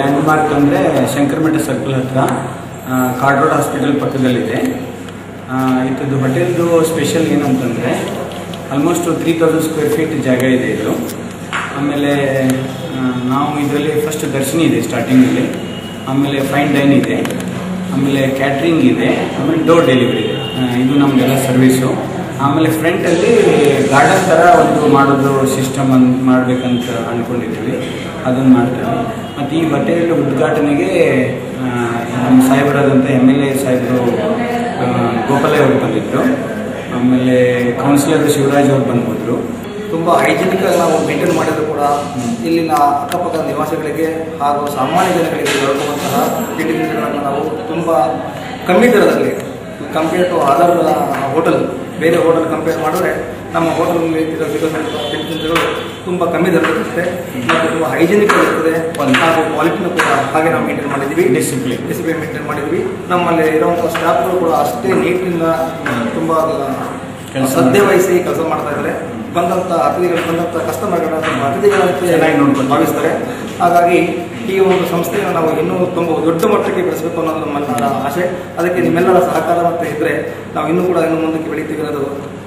land mark ಅಂದರೆ Shankar Mutt circle ಹತ್ರ ಆ, ಕಾರ್ಡ್ ರೋಡ್ ಹಾಸ್ಪಿಟಲ್ ಪಕ್ಕದಲ್ಲಿದೆ ಆ, ಇದ್ರದ್ದು ಹೋಟೆಲ್ದು ಸ್ಪೆಷಲ್ ಏನಂತಂದರೆ almost three thousand square feet ಜಾಗ ಇದೆ ಇದು ಆಮೇಲೆ ಆ, ನಾವು ಇದರಲ್ಲಿ ಫಸ್ಟ್ ದರ್ಶಿನಿ ಇದೆ ಸ್ಟಾರ್ಟಿಂಗಲ್ಲಿ ಆಮೇಲೆ ಫೈನ್ ಡೈನ್ ಇದೆ ಆಮೇಲೆ ಕ್ಯಾಟ್ರಿಂಗ್ ಇದೆ ಆಮೇಲೆ ಡೋರ್ ಡೆಲಿವರಿ ಇದೆ ಆ, ಇದು ನಮಗೆಲ್ಲ ಸರ್ವಿಸು ಆಮೇಲೆ ಫ್ರಂಟಲ್ಲಿ ಗಾರ್ಡನ್ ಥರ ಒಂದು ಮಾಡೋದು ಸಿಸ್ಟಮ್ ಅನ್ ಮಾಡಬೇಕಂತ ಅಂದ್ಕೊಂಡಿದ್ದೀವಿ ಅದನ್ನು ಮಾಡ್ತೇವೆ ಮತ್ತು ಈ ಹೋಟೆಲ್ ಉದ್ಘಾಟನೆಗೆ ಆ, ನಮ್ಮ ಸಾಹೇಬರಾದಂಥ ಎಮ್ ಎಲ್ ಎ ಸಾಹೇಬರು ಆ, ಗೋಪಾಲಯ್ಯ ಅವರು ಬಂದಿದ್ದರು ಆಮೇಲೆ ಕೌನ್ಸಿಲರ್ ಶಿವರಾಜ್ ಅವರು ಬಂದ್ಬಿಟ್ರು ತುಂಬ ಹೈಜಿನಿಕ್ ಆಗಿ ನಾವು ಮೇಂಟೈನ್ ಮಾಡಿದ್ರು ಕೂಡ ಇಲ್ಲಿನ ಅಕ್ಕಪಕ್ಕದ ನಿವಾಸಿಗಳಿಗೆ ಹಾಗೂ ಸಾಮಾನ್ಯ ಜನಗಳಿಗೆ ದೊರಕುವಂತಹ ತಿಂಡಿ ತಿನಿಸುಗಳನ್ನು ನಾವು ತುಂಬ ಕಮ್ಮಿ ದರದಲ್ಲಿ ಕಂಪೇರ್ ಟು ಅದರ್ ಹೋಟೆಲ್ ಬೇರೆ ಹೋಟೆಲ್ ಕಂಪೇರ್ ಮಾಡಿದ್ರೆ ನಮ್ಮ ಹೋಟೆಲ್ನಲ್ಲಿ ಇರೋ ಸಿಗೋಂಥ ತಿಂಡಿ ತಿನಿಸುಗಳು ತುಂಬ ಕಮ್ಮಿ ದರದಲ್ಲಿರುತ್ತೆ ಮತ್ತು ತುಂಬ ಹೈಜಿನಿಕ್ ಆಗಿರ್ತದೆ ಹಾಗೂ ಕ್ವಾಲಿಟಿನೂ ಕೂಡ ಹಾಗೆ ನಾವು ಮೇಂಟೈನ್ ಮಾಡಿದ್ದೀವಿ ಡಿಸಿಪ್ಲಿನ್ ಡಿಸಿಪ್ಲಿನ್ ಮೇಂಟೈನ್ ಮಾಡಿದ್ವಿ ನಮ್ಮಲ್ಲಿ ಇರುವಂಥ ಸ್ಟಾಫ್ಗಳು ಕೂಡ ಅಷ್ಟೇ ನೀಟಿಂದ ತುಂಬ ಕೆಲ್ಸ ಶ್ರದ್ಧೆ ವಹಿಸಿ ಕೆಲಸ ಮಾಡ್ತಾ ಇದ್ದಾರೆ ಬಂದಂಥ ಅತಿಥಿಗಳು ಬಂದಂಥ ಕಸ್ಟಮರ್ಗಳನ್ನ ತುಂಬ ಅತಿಥಿಗಳಂತೆ ಚೆನ್ನಾಗಿ ನೋಡ್ಕೊಂಡು ಭಾವಿಸ್ತಾರೆ ಹಾಗಾಗಿ ಈ ಒಂದು ಸಂಸ್ಥೆಯನ್ನು ನಾವು ಇನ್ನೂ ತುಂಬ ದೊಡ್ಡ ಮಟ್ಟಕ್ಕೆ ಬೆಳೆಸಬೇಕು ಅನ್ನೋದು ನಮ್ಮೆಲ್ಲರ ಆಸೆ ಅದಕ್ಕೆ ನಿಮ್ಮೆಲ್ಲರ ಸಹಕಾರ ಮತ್ತು ಇದ್ದರೆ ನಾವು ಇನ್ನೂ ಕೂಡ ಇನ್ನು ಮುಂದಕ್ಕೆ ಬೆಳಿತೀವಿ ಅನ್ನೋದು